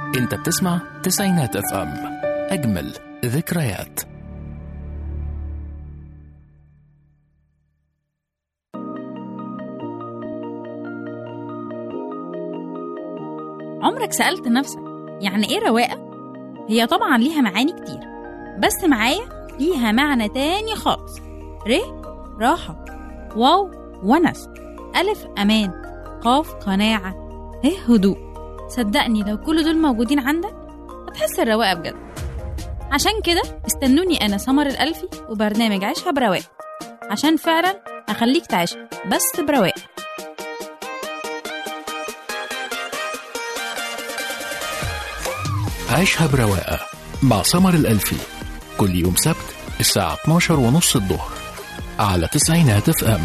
انت بتسمع تسعينات اف ام اجمل ذكريات عمرك سألت نفسك يعني إيه رواقة؟ هي طبعا ليها معاني كتير بس معايا ليها معنى تاني خالص ر راحة واو ونس ألف أمان قاف قناعة ه هدوء صدقني لو كل دول موجودين عندك هتحس الرواقة بجد عشان كده استنوني أنا سمر الألفي وبرنامج عيشها برواقة عشان فعلا أخليك تعيشها بس برواقة عيشها برواقة مع سمر الألفي كل يوم سبت الساعة 12 ونص الظهر على تسعينات اف ام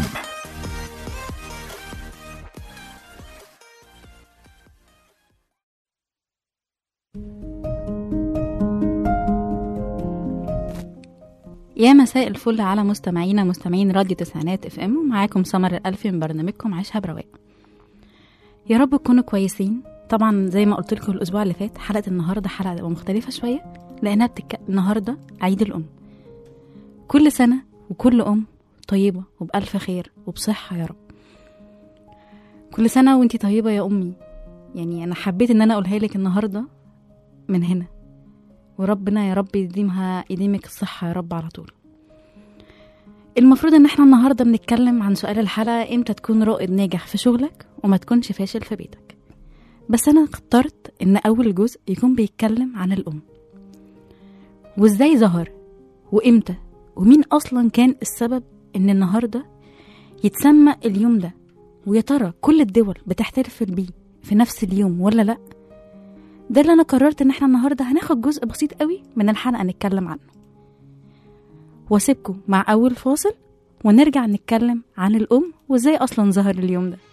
يا مساء الفل على مستمعينا مستمعين راديو تسعينات اف ام ومعاكم سمر الألفي من برنامجكم عيشها برواقة يا رب تكونوا كويسين طبعا زي ما قلت لكم الاسبوع اللي فات حلقه النهارده حلقه هتبقى مختلفه شويه لانها بتك... النهارده عيد الام كل سنه وكل ام طيبه وبالف خير وبصحه يا رب كل سنه وانتي طيبه يا امي يعني انا حبيت ان انا اقولها لك النهارده من هنا وربنا يا رب يديمها يديمك الصحه يا رب على طول المفروض ان احنا النهارده بنتكلم عن سؤال الحلقه امتى تكون رائد ناجح في شغلك وما تكونش فاشل في بيتك بس انا اخترت ان اول جزء يكون بيتكلم عن الام وازاي ظهر وامتى ومين اصلا كان السبب ان النهارده يتسمى اليوم ده ويا ترى كل الدول بتحتفل بيه في نفس اليوم ولا لا ده اللي انا قررت ان احنا النهارده هناخد جزء بسيط قوي من الحلقه نتكلم عنه واسيبكم مع اول فاصل ونرجع نتكلم عن الام وازاي اصلا ظهر اليوم ده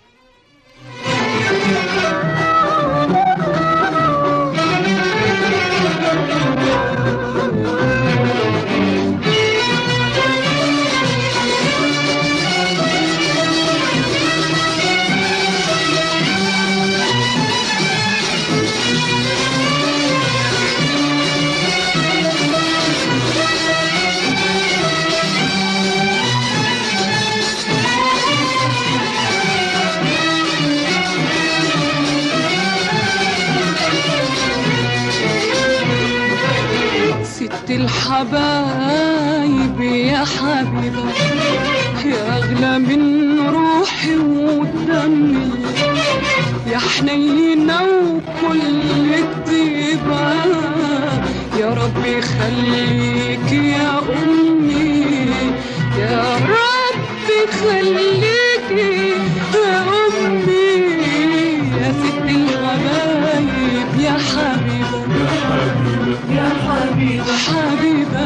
ست الحبايب يا حبيبة يا أغلى من روحي ودمي يا حنينة وكل كتيبة يا رب يخليك يا أمي يا رب يخليك يا أمي يا ست الحبايب يا حبيبة يا حبيبة حبيبة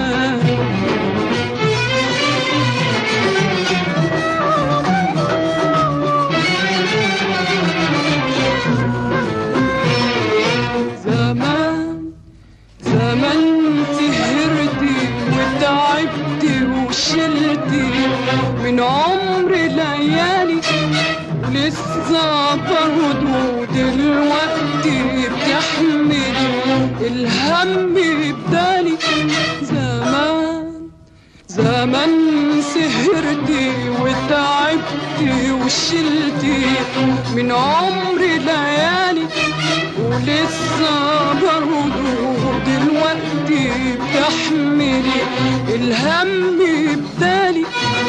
زمان زمان سهرتي وتعبتي وشلتي من عمر ليالي لسه برضه دلوقتي بتحملي الهم بدالي زمان زمان سهرتي وتعبتي وشلتي من عمري ليالي ولسه برضه دلوقتي بتحملي الهم بدالي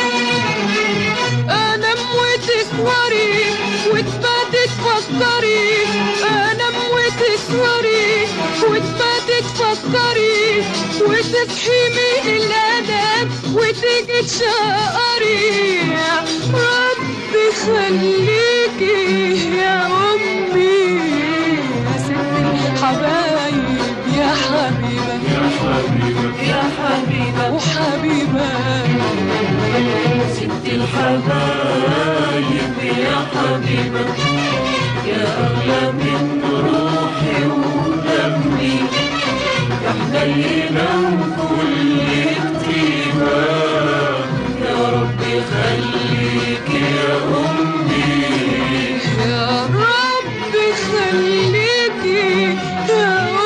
انام وتسوري وتباتي تفكري انام وتسوري وتباتي تفكري وتصحي من الانام وتيجي تشقري يا ربي خليكي يا امي يا ست الحبايب يا حبيبه يا حبيبه يا حبيبه وحبيبه ست الحبايب يا حبيبة يا أغلى من روحي ودمي يا حنينة وكل كتيبة يا رب خليك يا أمي يا رب خليكي يا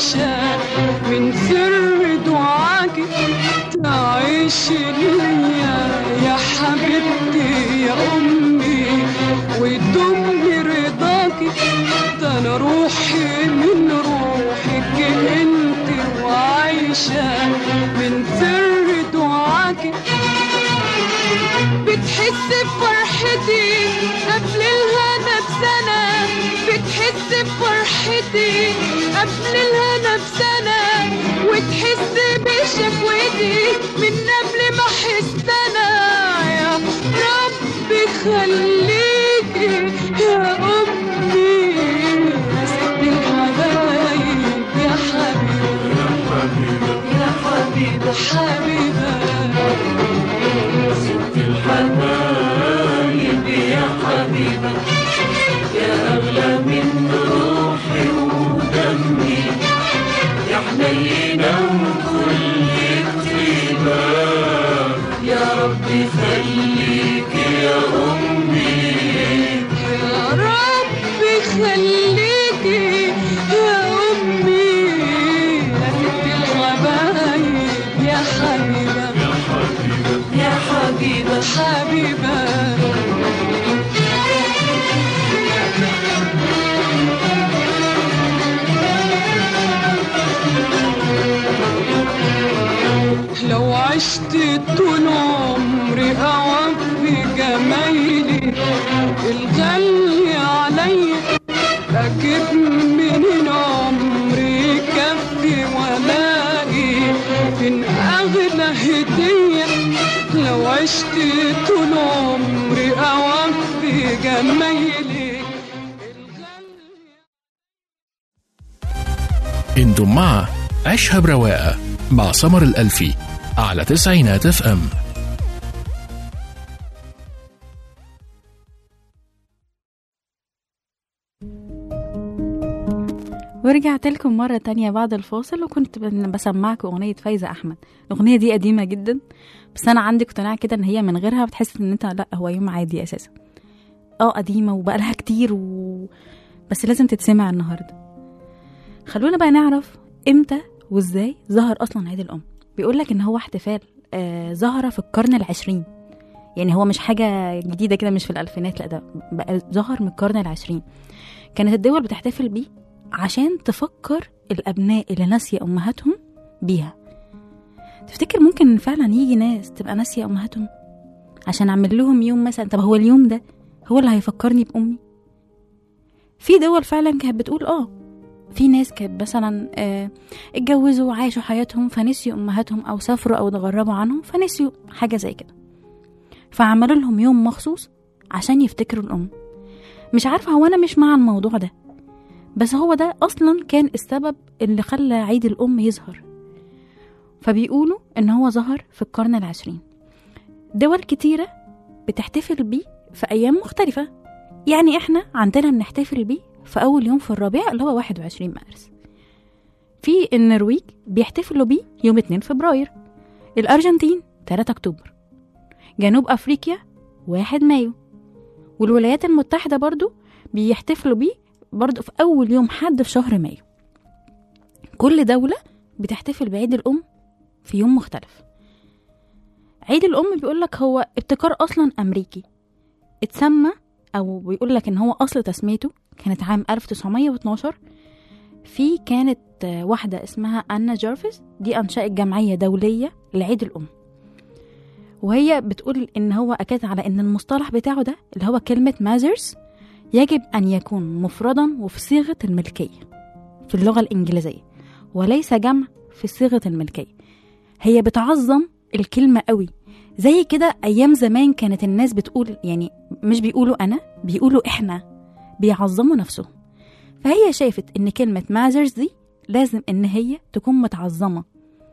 وعايشة من سر دعاك تعيش ليا يا حبيبتي يا أمي وتدوم رضاكي ده أنا روحي من روحك انت وعايشة من سر دعاكي بتحس بفرحتي قبل الهنا بسنة بتحس بفرحتي قبل الهنا بسنة وتحس بشكوتي من قبل ما احس انا يا ربي خليكي يا امي يا ست الحبايب يا حبيبه يا حبيبه حبيبه ست الحبايب يا حبيبة يا أغلى من روحي ودمي يا حنينة وكل طيبة يا ربي خليك يا أمي يا ربي خليكي يا أمي يا ست الحبايب يا حبيبة يا حبيبة حبيبة لو عشت طول عمري أوفي جمايلي الغالي عليا أجيب منين عمري يكفي ولاقي فين أغلى هدية لو عشت طول عمري أوفي جمايلي الغالي انتم مع عيشها برواقة مع سمر الألفي على تسعينات اف ام ورجعت لكم مرة تانية بعد الفاصل وكنت بن- بسمعكم أغنية فايزة أحمد الأغنية دي قديمة جدا بس أنا عندي اقتناع كده إن هي من غيرها بتحس إن أنت لأ هو يوم عادي أساسا اه قديمة وبقالها كتير و... بس لازم تتسمع النهاردة خلونا بقى نعرف إمتى وإزاي ظهر أصلا عيد الأم بيقولك إن هو احتفال آه ظهر في القرن العشرين يعني هو مش حاجة جديدة كده مش في الألفينات لأ ده بقى ظهر من القرن العشرين كانت الدول بتحتفل بيه عشان تفكر الأبناء اللي ناسية أمهاتهم بيها تفتكر ممكن فعلا يجي ناس تبقى ناسية أمهاتهم عشان أعمل لهم يوم مثلا طب هو اليوم ده هو اللي هيفكرني بأمي في دول فعلا كانت بتقول اه في ناس كانت مثلا آه اتجوزوا وعاشوا حياتهم فنسيوا أمهاتهم أو سافروا أو اتغربوا عنهم فنسيوا حاجة زي كده فعملوا لهم يوم مخصوص عشان يفتكروا الأم مش عارفة هو أنا مش مع الموضوع ده بس هو ده اصلا كان السبب اللي خلى عيد الام يظهر فبيقولوا ان هو ظهر في القرن العشرين دول كتيرة بتحتفل بيه في ايام مختلفة يعني احنا عندنا بنحتفل بيه في اول يوم في الربيع اللي هو 21 مارس في النرويج بيحتفلوا بيه يوم 2 فبراير الارجنتين 3 اكتوبر جنوب افريقيا 1 مايو والولايات المتحدة برضو بيحتفلوا بيه برضو في أول يوم حد في شهر مايو كل دولة بتحتفل بعيد الأم في يوم مختلف عيد الأم بيقولك هو ابتكار أصلا أمريكي اتسمى أو بيقولك إن هو أصل تسميته كانت عام 1912 في كانت آه، واحدة اسمها أنا جارفيس دي أنشأت جمعية دولية لعيد الأم وهي بتقول إن هو أكد على إن المصطلح بتاعه ده اللي هو كلمة مازرز يجب أن يكون مفردا وفي صيغة الملكية في اللغة الإنجليزية وليس جمع في صيغة الملكية هي بتعظم الكلمة قوي زي كده أيام زمان كانت الناس بتقول يعني مش بيقولوا أنا بيقولوا إحنا بيعظموا نفسهم فهي شافت إن كلمة مازرز دي لازم إن هي تكون متعظمة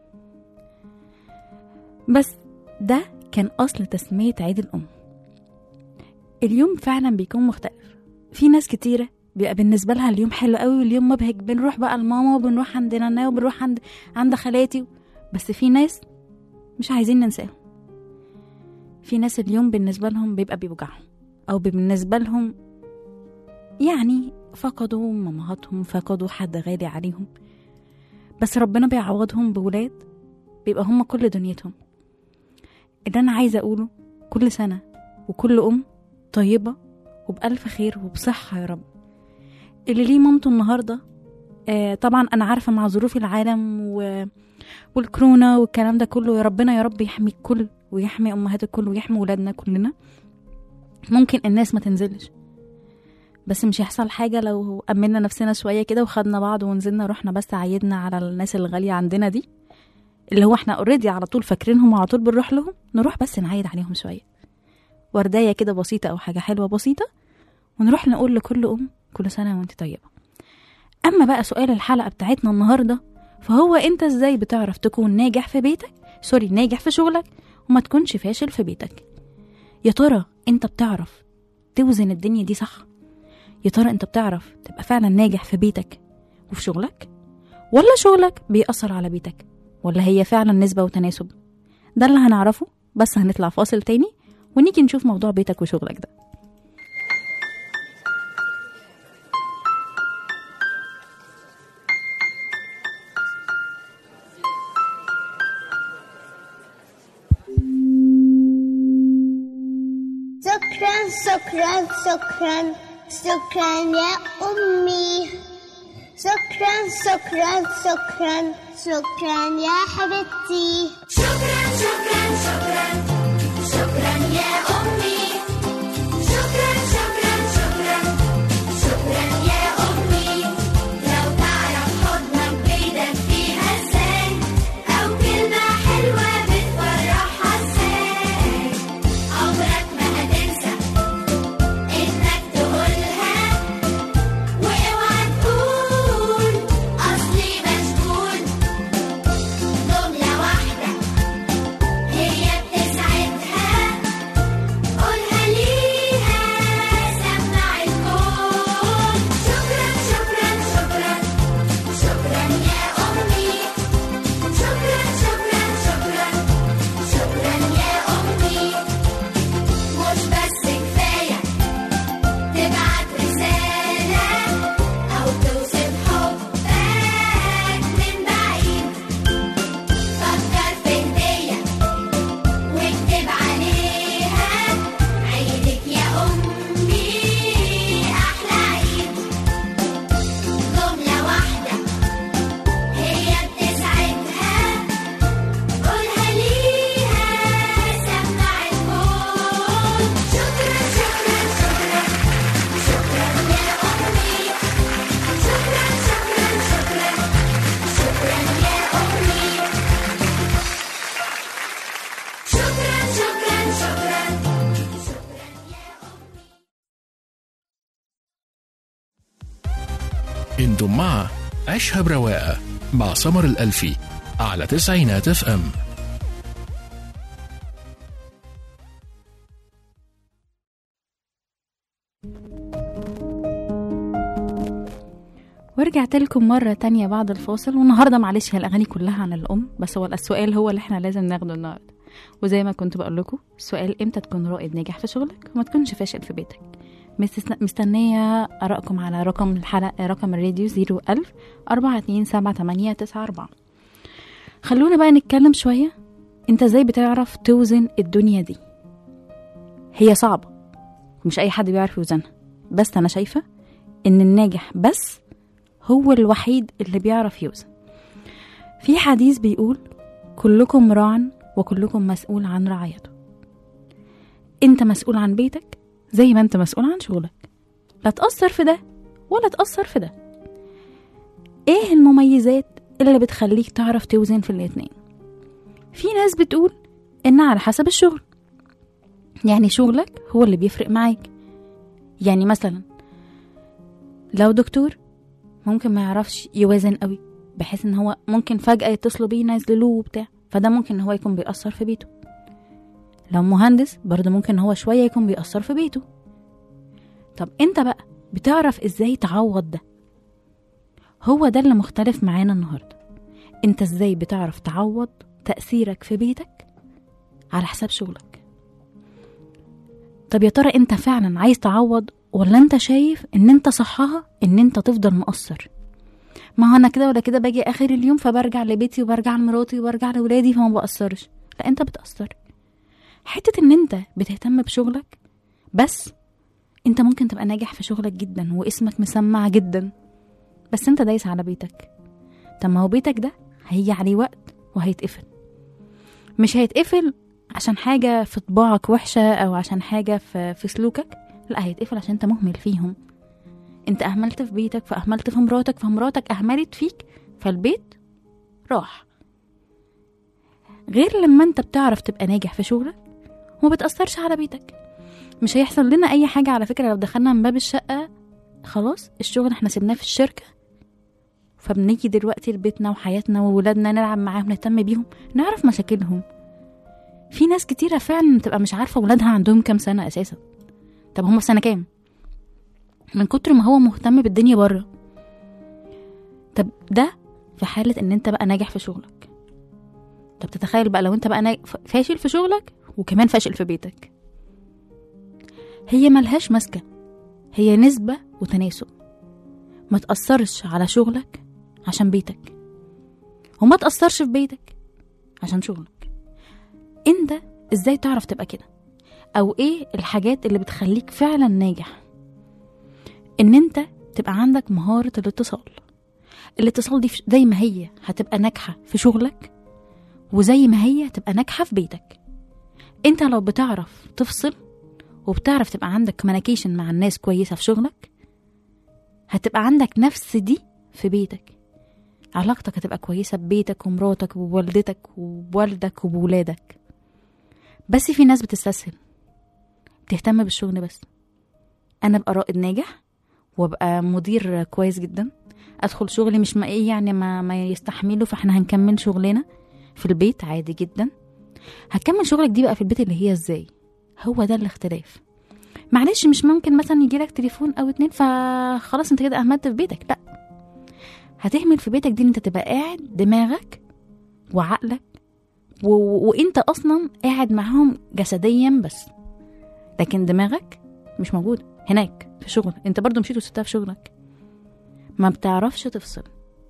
بس ده كان أصل تسمية عيد الأم اليوم فعلا بيكون مختلف في ناس كتيرة بيبقى بالنسبة لها اليوم حلو قوي واليوم مبهج بنروح بقى لماما وبنروح عند نانا وبنروح عند عند خالاتي بس في ناس مش عايزين ننساهم في ناس اليوم بالنسبة لهم بيبقى بيوجعهم أو بالنسبة لهم يعني فقدوا مامهاتهم فقدوا حد غالي عليهم بس ربنا بيعوضهم بولاد بيبقى هم كل دنيتهم اللي انا عايزه اقوله كل سنه وكل ام طيبه وبألف خير وبصحه يا رب اللي ليه مامته النهارده آه طبعا انا عارفه مع ظروف العالم و... والكورونا والكلام ده كله يا ربنا يا رب يحمي الكل ويحمي امهات الكل ويحمي ولادنا كلنا ممكن الناس ما تنزلش بس مش هيحصل حاجه لو امنا نفسنا شويه كده وخدنا بعض ونزلنا رحنا بس عيدنا على الناس الغاليه عندنا دي اللي هو احنا اوريدي على طول فاكرينهم وعلى طول بنروح لهم نروح بس نعيد عليهم شويه وردايه كده بسيطه او حاجه حلوه بسيطه ونروح نقول لكل ام كل سنه وانت طيبه اما بقى سؤال الحلقه بتاعتنا النهارده فهو انت ازاي بتعرف تكون ناجح في بيتك سوري ناجح في شغلك وما تكونش فاشل في بيتك يا ترى انت بتعرف توزن الدنيا دي صح يا ترى انت بتعرف تبقى فعلا ناجح في بيتك وفي شغلك ولا شغلك بيأثر على بيتك ولا هي فعلا نسبة وتناسب ده اللي هنعرفه بس هنطلع فاصل تاني ونيجي نشوف موضوع بيتك وشغلك ده شكرا شكرا شكرا شكرا يا أمي شكرا شكرا شكرا شكرا يا حبيبتي شكرا شكرا شكرا شكرا يا أمي شكرا شكرا شكرا شكرا يا أمي لو تعرف حضنك بيدك فيها ازاي أو كلمة حلوة بتفرحها ازاي عمرك ما هتنسى إنك تقولها واوعى تقول أصلي مشغول جملة واحدة هي بتسعدها قولها ليها سمع الكون شكرا شكرا شكرا شكرا يا أمي شكرا شكرا شكرا شكرا يا أمي مش بس كفاية تبعت رسالة أو توصف حبك من بعيد فكر في هدية واكتب عليها عيدك يا أمي أحلى عيد جملة واحدة هي بتسعدها قولها ليها سمع الكون شكرا شكرا شكرا شكرا يا أمي شكرا شكرا شكرا شكرا يا أمي شكرا شكرا شكرا شكرا يا أمي انتم مع عيشها برواقة مع سمر الألفي على تسعينات اف ام ورجعت لكم مرة تانية بعد الفاصل والنهاردة معلش هي الأغاني كلها عن الأم بس هو السؤال هو اللي احنا لازم ناخده النهاردة وزي ما كنت بقول لكم السؤال امتى تكون رائد ناجح في شغلك وما تكونش فاشل في بيتك مستس- مستنية آرائكم على رقم الحلقة رقم الراديو 01000 4278894 خلونا بقى نتكلم شوية انت ازاي بتعرف توزن الدنيا دي هي صعبة ومش أي حد بيعرف يوزنها بس أنا شايفة إن الناجح بس هو الوحيد اللي بيعرف يوزن في حديث بيقول كلكم راع وكلكم مسؤول عن رعايته انت مسؤول عن بيتك زي ما انت مسؤول عن شغلك لا تأثر في ده ولا تأثر في ده ايه المميزات اللي بتخليك تعرف توزن في الاتنين في ناس بتقول ان على حسب الشغل يعني شغلك هو اللي بيفرق معاك يعني مثلا لو دكتور ممكن ما يعرفش يوازن قوي بحيث ان هو ممكن فجأة يتصلوا بيه ينزلوه وبتاع فده ممكن ان هو يكون بيأثر في بيته لو مهندس برضه ممكن هو شوية يكون بيأثر في بيته طب انت بقى بتعرف ازاي تعوض ده هو ده اللي مختلف معانا النهاردة انت ازاي بتعرف تعوض تأثيرك في بيتك على حساب شغلك طب يا ترى انت فعلا عايز تعوض ولا انت شايف ان انت صحها ان انت تفضل مقصر ما هو انا كده ولا كده باجي اخر اليوم فبرجع لبيتي وبرجع لمراتي وبرجع لولادي فما بقصرش لا انت بتأثر حتة ان انت بتهتم بشغلك بس انت ممكن تبقى ناجح في شغلك جدا واسمك مسمع جدا بس انت دايس على بيتك طب ما هو بيتك ده هيجي عليه وقت وهيتقفل مش هيتقفل عشان حاجة في طباعك وحشة أو عشان حاجة في, في سلوكك لا هيتقفل عشان انت مهمل فيهم انت أهملت في بيتك فأهملت في مراتك فمراتك أهملت فيك فالبيت راح غير لما انت بتعرف تبقى ناجح في شغلك وما بتأثرش على بيتك مش هيحصل لنا أي حاجة على فكرة لو دخلنا من باب الشقة خلاص الشغل احنا سيبناه في الشركة فبنيجي دلوقتي لبيتنا وحياتنا وولادنا نلعب معاهم نهتم بيهم نعرف مشاكلهم في ناس كتيرة فعلا بتبقى مش عارفة ولادها عندهم كام سنة أساسا طب هم في سنة كام من كتر ما هو مهتم بالدنيا بره طب ده في حالة ان انت بقى ناجح في شغلك طب تتخيل بقى لو انت بقى نا- ف- فاشل في شغلك وكمان فاشل في بيتك هي ملهاش ماسكة هي نسبة وتناسب ما تأثرش على شغلك عشان بيتك وما تأثرش في بيتك عشان شغلك انت ازاي تعرف تبقى كده او ايه الحاجات اللي بتخليك فعلا ناجح ان انت تبقى عندك مهارة الاتصال الاتصال دي في- زي ما هي هتبقى ناجحة في شغلك وزي ما هي هتبقى ناجحة في بيتك انت لو بتعرف تفصل وبتعرف تبقى عندك كوميونيكيشن مع الناس كويسة في شغلك هتبقى عندك نفس دي في بيتك علاقتك هتبقى كويسة ببيتك ومراتك وبوالدتك وبوالدك وبولادك بس في ناس بتستسهل بتهتم بالشغل بس انا ابقى رائد ناجح وابقى مدير كويس جدا ادخل شغلي مش ما ايه يعني ما, ما يستحمله فاحنا هنكمل شغلنا في البيت عادي جدا هتكمل شغلك دي بقى في البيت اللي هي ازاي هو ده الاختلاف معلش مش ممكن مثلا يجيلك تليفون او اتنين فخلاص انت كده اهملت في بيتك لا هتهمل في بيتك دي ان انت تبقى قاعد دماغك وعقلك و... و... وانت اصلا قاعد معاهم جسديا بس لكن دماغك مش موجود هناك في شغل انت برضو مشيت وسبتها في شغلك ما بتعرفش تفصل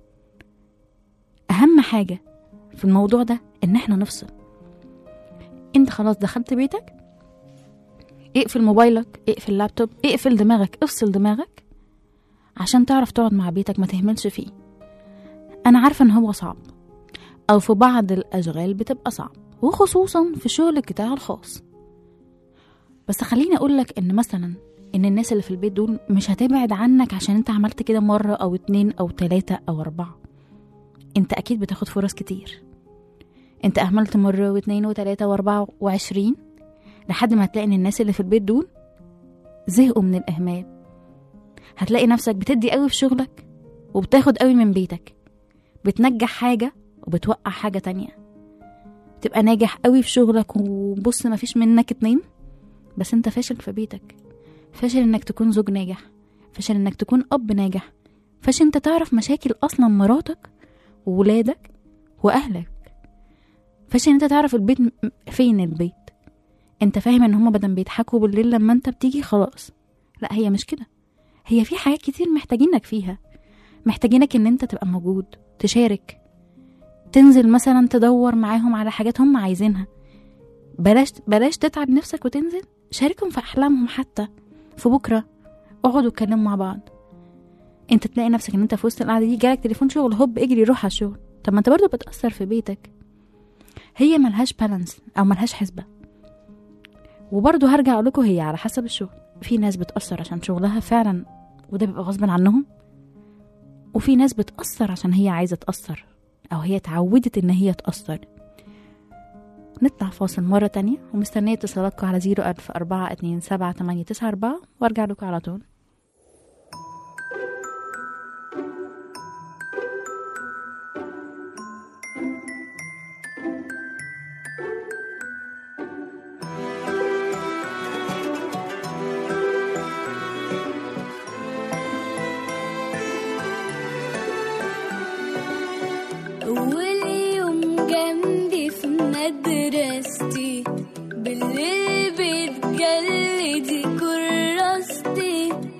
اهم حاجة في الموضوع ده ان احنا نفصل انت خلاص دخلت بيتك اقفل موبايلك اقفل اللابتوب اقفل دماغك افصل دماغك عشان تعرف تقعد مع بيتك ما تهملش فيه انا عارفة ان هو صعب او في بعض الاشغال بتبقى صعب وخصوصا في شغلك بتاع الخاص بس خليني اقولك ان مثلا ان الناس اللي في البيت دول مش هتبعد عنك عشان انت عملت كده مرة او اتنين او تلاتة او اربعة انت اكيد بتاخد فرص كتير انت اهملت مرة واتنين وتلاتة واربعة وعشرين لحد ما هتلاقي ان الناس اللي في البيت دول زهقوا من الاهمال هتلاقي نفسك بتدي قوي في شغلك وبتاخد قوي من بيتك بتنجح حاجة وبتوقع حاجة تانية تبقى ناجح قوي في شغلك وبص مفيش منك اتنين بس انت فاشل في بيتك فاشل انك تكون زوج ناجح فاشل انك تكون اب ناجح فاشل انت تعرف مشاكل اصلا مراتك وولادك واهلك فاشل انت تعرف البيت م- فين البيت انت فاهم ان هما بدل بيضحكوا بالليل لما انت بتيجي خلاص لا هي مش كده هي في حاجات كتير محتاجينك فيها محتاجينك ان انت تبقى موجود تشارك تنزل مثلا تدور معاهم على حاجات هم عايزينها بلاش بلاش تتعب نفسك وتنزل شاركهم في احلامهم حتى في بكره اقعدوا اتكلموا مع بعض انت تلاقي نفسك ان انت في وسط القعده دي جالك تليفون شغل هوب اجري روح على الشغل طب ما انت برضه بتاثر في بيتك هي ملهاش بالانس او ملهاش حسبه وبرضه هرجع اقول لكم هي على حسب الشغل في ناس بتاثر عشان شغلها فعلا وده بيبقى غصب عنهم وفي ناس بتاثر عشان هي عايزه تاثر او هي اتعودت ان هي تاثر نطلع فاصل مرة تانية ومستنية اتصالاتكم على زيرو ألف أربعة اتنين سبعة تمانية تسعة أربعة وارجع لكم على طول أول يوم جنبي في مدرستي بالليل بتجلدي كراستي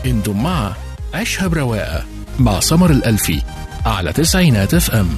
انتم مع عيشها برواقة مع سمر الألفي على تسعينات اف ام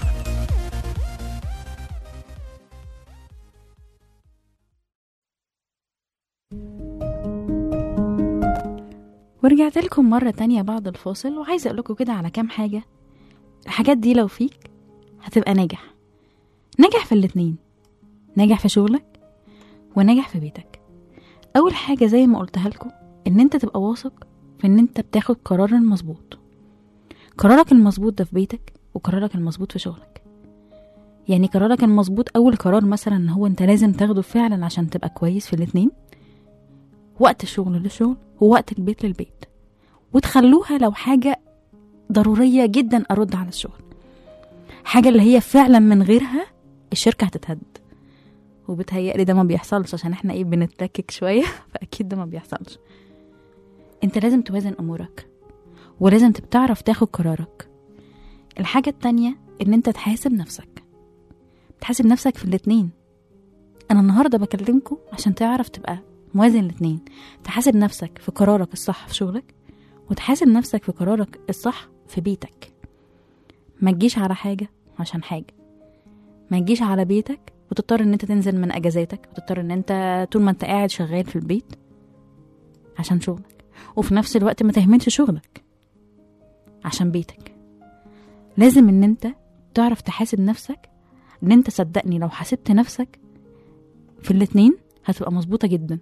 ورجعت لكم مرة تانية بعد الفاصل وعايزة أقول لكم كده على كام حاجة الحاجات دي لو فيك هتبقى ناجح ناجح في الاتنين ناجح في شغلك وناجح في بيتك أول حاجة زي ما قلتها لكم إن أنت تبقى واثق في إن أنت بتاخد قرار مظبوط قرارك المظبوط ده في بيتك وقرارك المظبوط في شغلك يعني قرارك المظبوط أول قرار مثلا إن هو أنت لازم تاخده فعلا عشان تبقى كويس في الاتنين وقت الشغل للشغل ووقت البيت للبيت وتخلوها لو حاجة ضرورية جدا أرد على الشغل حاجة اللي هي فعلا من غيرها الشركة هتتهد وبتهيألي ده ما بيحصلش عشان احنا ايه بنتلكك شوية فأكيد ده ما بيحصلش انت لازم توازن أمورك ولازم تعرف تاخد قرارك الحاجة التانية ان انت تحاسب نفسك تحاسب نفسك في الاتنين انا النهاردة بكلمكم عشان تعرف تبقى موازن الاتنين تحاسب نفسك في قرارك الصح في شغلك وتحاسب نفسك في قرارك الصح في بيتك ما تجيش على حاجة عشان حاجة ما تجيش على بيتك وتضطر ان انت تنزل من اجازاتك وتضطر ان انت طول ما انت قاعد شغال في البيت عشان شغلك وفي نفس الوقت ما تهملش شغلك عشان بيتك لازم ان انت تعرف تحاسب نفسك ان انت صدقني لو حاسبت نفسك في الاتنين هتبقى مظبوطة جدا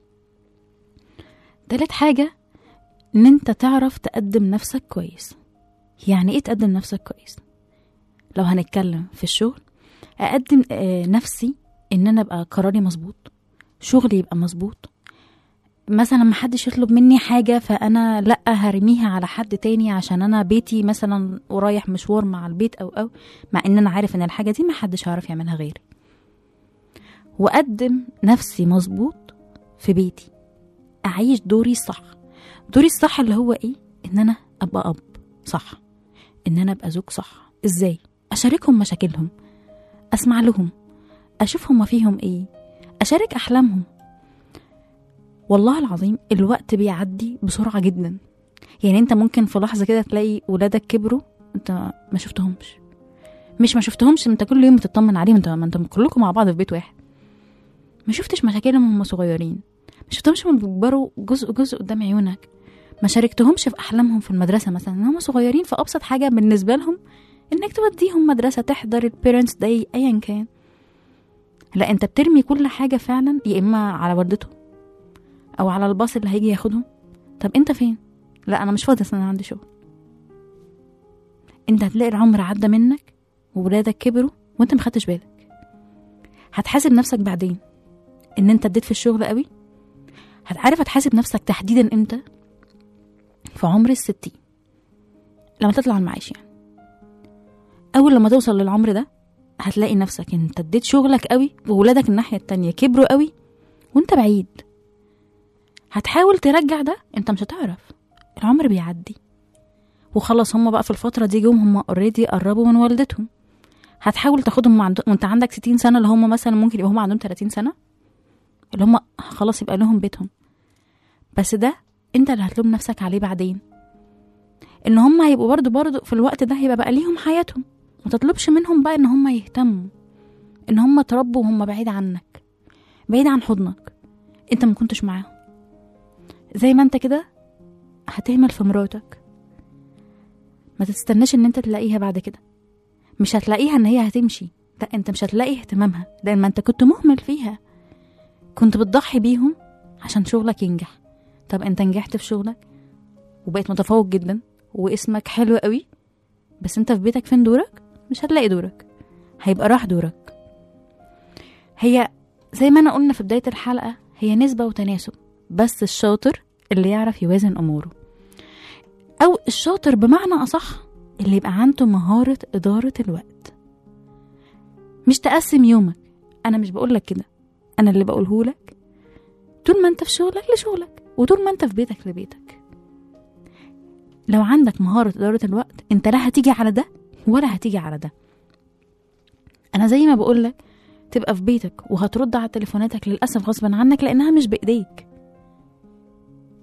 تالت حاجة ان انت تعرف تقدم نفسك كويس يعني ايه تقدم نفسك كويس لو هنتكلم في الشغل اقدم آه، نفسي ان انا ابقى قراري مظبوط شغلي يبقى مظبوط مثلا ما حدش يطلب مني حاجة فأنا لأ هرميها على حد تاني عشان أنا بيتي مثلا ورايح مشوار مع البيت أو أو مع إن أنا عارف إن الحاجة دي ما حدش هيعرف يعملها غيري وأقدم نفسي مظبوط في بيتي أعيش دوري الصح دوري الصح اللي هو إيه إن أنا أبقى أب صح إن أنا أبقى زوج صح إزاي أشاركهم مشاكلهم أسمع لهم أشوف هما فيهم إيه أشارك أحلامهم والله العظيم الوقت بيعدي بسرعة جدا يعني انت ممكن في لحظة كده تلاقي ولادك كبروا انت ما شفتهمش مش ما شفتهمش انت كل يوم بتطمن عليهم انت ما انت كلكم مع بعض في بيت واحد ما شفتش مشاكلهم وهم صغيرين ما شفتهمش هم بيكبروا جزء جزء قدام عيونك ما شاركتهمش في احلامهم في المدرسه مثلا ان هم صغيرين فابسط حاجه بالنسبه لهم انك توديهم مدرسه تحضر البيرنتس داي ايا كان لا انت بترمي كل حاجه فعلا يا اما على والدتهم او على الباص اللي هيجي ياخدهم طب انت فين لا انا مش فاضي اصلا انا عندي شغل انت هتلاقي العمر عدى منك وولادك كبروا وانت ما خدتش بالك هتحاسب نفسك بعدين ان انت اديت في الشغل قوي هتعرف هتحاسب نفسك تحديدا امتى في عمر الستين لما تطلع المعاش يعني اول لما توصل للعمر ده هتلاقي نفسك انت اديت شغلك قوي وولادك الناحيه التانية كبروا قوي وانت بعيد هتحاول ترجع ده انت مش هتعرف العمر بيعدي وخلاص هما بقى في الفترة دي جم هما اوريدي قربوا من والدتهم هتحاول تاخدهم عند... وانت عندك 60 سنة اللي هما مثلا ممكن يبقى هما عندهم 30 سنة اللي هما خلاص يبقى لهم بيتهم بس ده انت اللي هتلوم نفسك عليه بعدين ان هما هيبقوا برضو برضو في الوقت ده هيبقى بقى ليهم حياتهم ما تطلبش منهم بقى ان هما يهتموا ان هما تربوا وهم بعيد عنك بعيد عن حضنك انت ما كنتش معاهم زي ما انت كده هتهمل في مراتك ما تستناش ان انت تلاقيها بعد كده مش هتلاقيها ان هي هتمشي لا انت مش هتلاقي اهتمامها لان ما انت كنت مهمل فيها كنت بتضحي بيهم عشان شغلك ينجح طب انت نجحت في شغلك وبقيت متفوق جدا واسمك حلو قوي بس انت في بيتك فين دورك مش هتلاقي دورك هيبقى راح دورك هي زي ما انا قلنا في بداية الحلقة هي نسبة وتناسب بس الشاطر اللي يعرف يوازن أموره أو الشاطر بمعنى أصح اللي يبقى عنده مهارة إدارة الوقت مش تقسم يومك أنا مش بقولك كده أنا اللي بقولهولك طول ما أنت في شغلك لشغلك وطول ما أنت في بيتك لبيتك لو عندك مهارة إدارة الوقت أنت لا هتيجي على ده ولا هتيجي على ده أنا زي ما بقولك تبقى في بيتك وهترد على تليفوناتك للأسف غصبا عنك لأنها مش بإيديك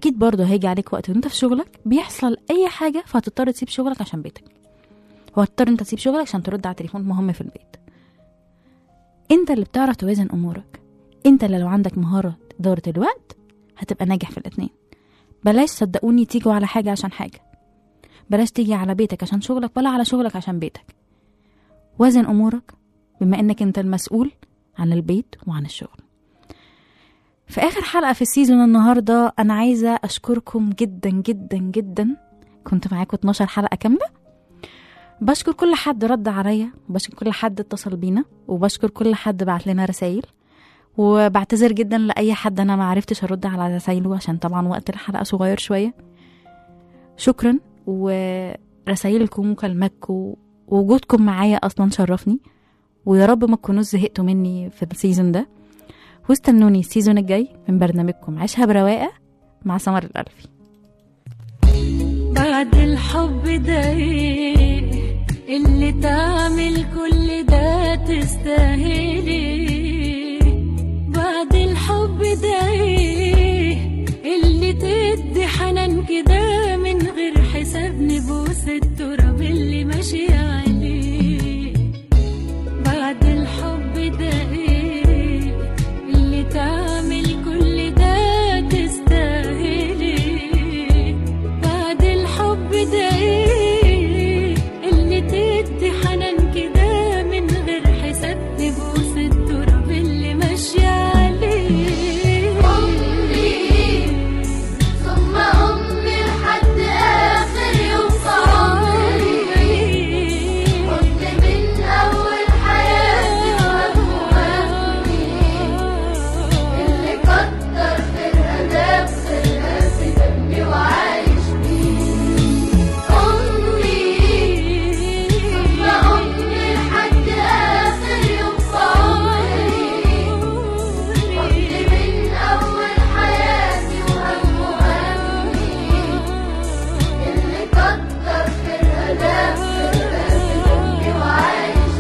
اكيد برضه هيجي عليك وقت وانت في شغلك بيحصل اي حاجه فهتضطر تسيب شغلك عشان بيتك وهتضطر انت تسيب شغلك عشان ترد على تليفون مهم في البيت انت اللي بتعرف توازن امورك انت اللي لو عندك مهاره اداره الوقت هتبقى ناجح في الاتنين بلاش صدقوني تيجوا على حاجه عشان حاجه بلاش تيجي على بيتك عشان شغلك ولا على شغلك عشان بيتك وازن امورك بما انك انت المسؤول عن البيت وعن الشغل في اخر حلقه في السيزون النهارده انا عايزه اشكركم جدا جدا جدا كنت معاكم 12 حلقه كامله بشكر كل حد رد عليا وبشكر كل حد اتصل بينا وبشكر كل حد بعت لنا رسائل وبعتذر جدا لاي حد انا ما عرفتش ارد على رسايله عشان طبعا وقت الحلقه صغير شويه شكرا ورسايلكم ومكالماتكم ووجودكم معايا اصلا شرفني ويا رب ما تكونوش زهقتوا مني في السيزون ده واستنوني السيزون الجاي من برنامجكم عيشها برواقه مع سمر الألفي بعد الحب ده ايه اللي تعمل كل ده تستاهلي بعد الحب ده ايه اللي تدي حنان كده من غير حساب نبوس التراب اللي ماشي عليه بعد الحب ده ايه اللي تعمل كل ده تستاهلي بعد الحب ده ايه اللي تدي حنان كده من غير حساب تبوس التراب اللي ماشي عليه أمي ثم أمي لحد آخر يوم في عمري كنت من أول حياتي وهمي اللي كتر خيرها ده بخيرها في دمي وعايش بيه أمي ثم أمي لحد آخر يوم في عمري كنت من أول حياتي وهم وهمي اللي كتر خيرها ده خيرها في دمي وعايش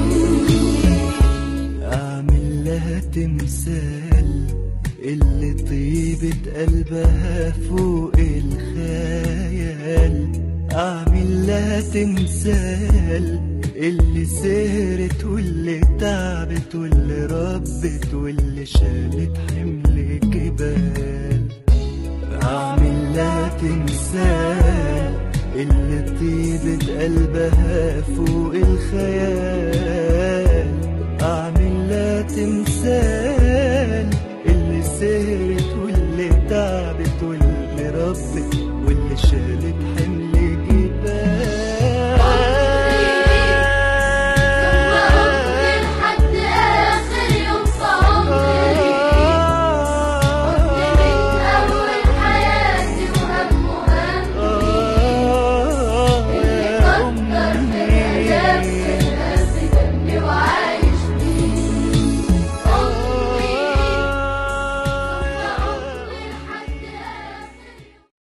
أعمل لها تمثال اللي طيبة قلبها فوق الخيال أعمل لها تمثال اللي سهرت واللي تعبت واللي ربت واللي شالت حمل جبال أعمل لها تمثال اللي طيبة قلبها فوق الخيال أعمل لها تمثال